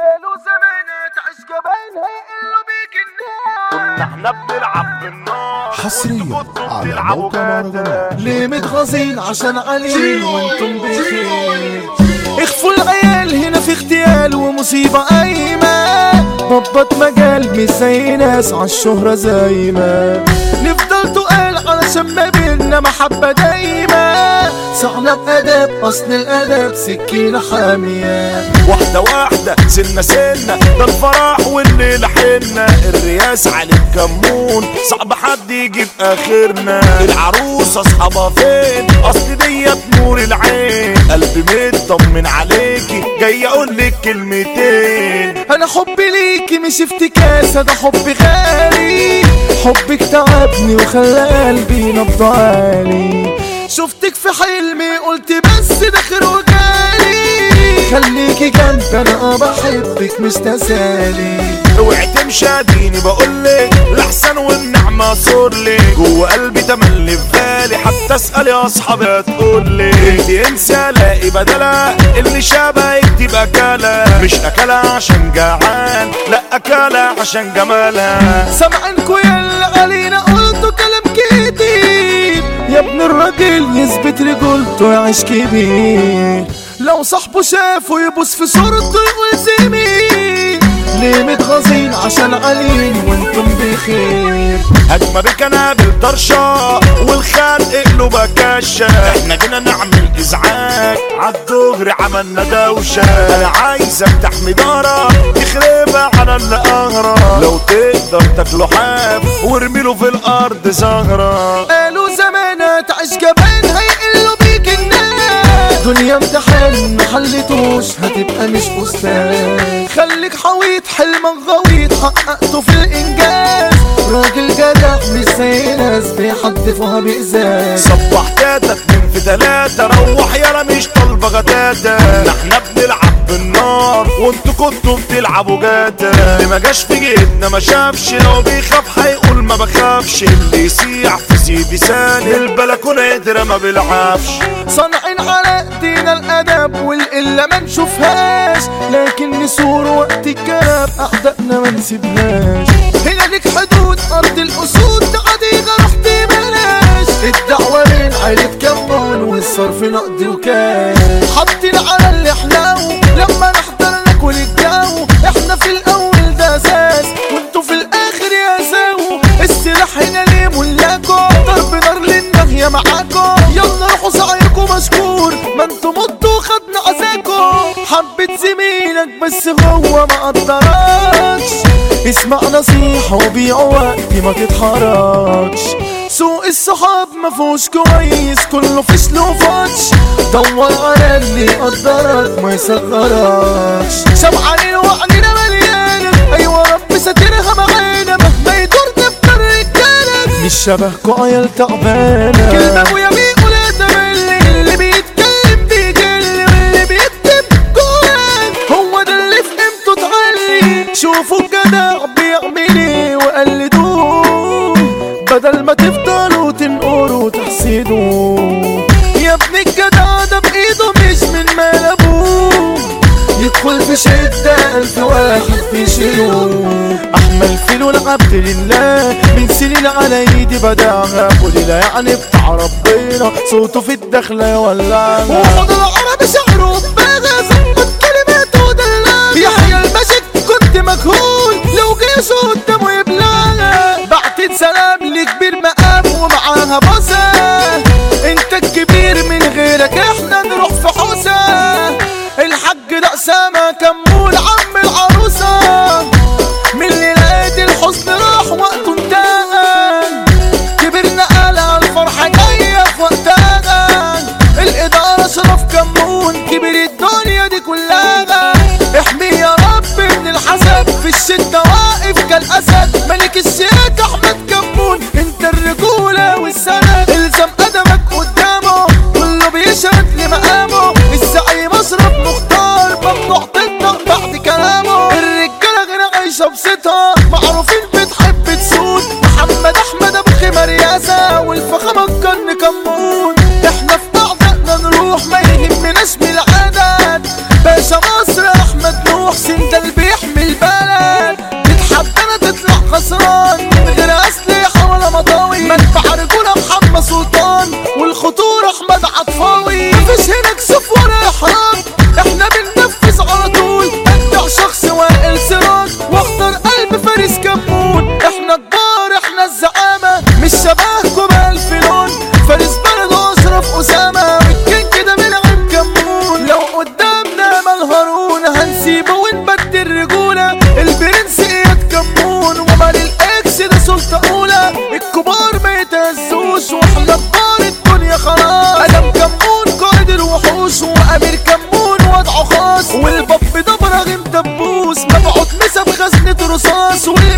قالوا زمانات عشق باينها يقلوا بيك الناس كنا احنا بنلعب بالنار حصريا وانتوا كنتوا على بتلعبوا موقع جد. مهرجانات ليه متغاظين عشان عليل وانتم بخير اخفوا العيال هنا في اغتيال ومصيبة قايمة ضبط مجال مش زي ناس عالشهرة زايمة نفضل تقال علشان ما بينا محبة دايمة صعنا بأدب أصل الأدب سكينة حامية واحدة واحدة سنة سنة ده الفرح والليلة حنة الرياس على الكمون صعب حد يجيب اخرنا العروسة اصحابها فين اصل ديت نور العين قلبي مطمن عليكي جاي اقول لك كلمتين انا حبي ليكي مش افتكاسة ده حب غالي حبك تعبني وخلى قلبي نبض عالي شفتك في حلمي قلت بس ده خير وجالي خليكي جنبي انا اه بحبك مش تسالي اوعي تمشي اديني بقولك الاحسن والنعمة صورلك جوه قلبي تملي في بالي حتى اسال يا اصحابي هتقولي انت انسى الاقي بدلها اللي شبهك تبقى اكلة مش اكلة عشان جعان لا اكلة عشان جمالها سامعينكوا يلا علينا قلتوا كلام كتير يا ابن الراجل يثبت رجولته يعيش كبير لو صاحبه شافه يبص في صورته يقول زميل ليه متغاظين عشان علينا وانتم بخير هجمة بك انا بالطرشة والخلق قلوبها كاشة احنا جينا نعمل ازعاج عالدغري عملنا دوشة انا عايزك تحمي دارك تخربها على اللي اغرى لو تقدر تاكله حاف وارميله في الارض زهرة قالوا زمانات عيش جبان هيقلوا بيك الناس دنيا امتحان ما حلتوش هتبقى مش استاذ خليك حويط حلمك غويط حققته في الانجاز راجل جدع مش زي ناس بيحدفوها بإزاز صبحتاتك من في تلاتة روح يالا مش طالبة غتاتة احنا بنلعب بالنار وانتوا كنتوا بتلعبوا جاتا اللي ما جاش في جيتنا ما شافش لو بيخاف هيقول ما بخافش اللي يسيح في سيدي سان البلكونة يدرى ما بيلعبش صانعين على ايدينا الادب والقله ما نشوفهاش لكن نسور وقت الكلام اعدائنا ما نسيبهاش هنا ليك حدود ارض الاسود عديغه رحت بلاش الدعوه بين عيله كمون والصرف نقد وكاش حاطين على اللي حلاو لما نحضر ناكل الجو احنا في الاول ده اساس وانتوا في الاخر يا ساو السلاح هنا ليه ملاكو ضرب نار للنهيه معاكو يلا روحوا سعيكم مشكور ما انتوا متوا خدنا عزاكو حبيت زميلك بس هو ما قدركش اسمع نصيحة وبيعوا وقتي ما تتحركش سوق الصحاب ما فيهوش كويس كله فشل وفتش دور على اللي يقدرك ما يصغركش سمعانين وعلينا مليانة ايوه رب ساترها معانا مهما يدور دفتر رجالك مش شبهكوا عيال تعبانة كلمة ويا بيقول تملي اللي بيتكلم بيجل واللي بيكتب جوان هو ده اللي في قيمته تعلي شوفوا الجدع بيعمل ايه وقلدوه بدل ما تفضلوا تنقروا وتحسدوه يا ابن الجدع ده بايده مش من مال ابوه يدخل في شدة ألف واحد بيشيلوه أحمل فيلو العبد لله من سنين على ايدي بداها قولي يعني بتاع ربنا صوته في الدخلة يولعنا وخد العربي شعره بباغة ظبط كلماته ودلعنا يحيى المشك كنت مجهول لو جيشه قدامه يبلعنا بعتت سلام لكبير مقام ومعاها بصة انت الكبير من غيرك احنا نروح في حوسة الحاج ده أسامة كمون عم العروسة من ليلات الحزن راح وقته انتهى كبرنا قال على الفرحة جاية في وقتها الإدارة شرف كمون كبر الدنيا دي كلها احمي يا رب من الحسد في الشدة واقف كالأسد ملك الشيك أحمد كمون انت الرجولة والسند الزم قدمك قدامه كله بيشهد لمقامه الزعيم أشرف مختار ممنوع تنطق بعد كلامه ونبدل الرجولة البرنس اياد كمون ومال الاكس ده سلطة اولى الكبار ما يتهزوش واحنا كبار الدنيا خلاص ادم كمون قائد الوحوش وامير كمون وضعه خاص والباب ده ابراهيم دبوس مبعوث مسا بخزنة رصاص واللي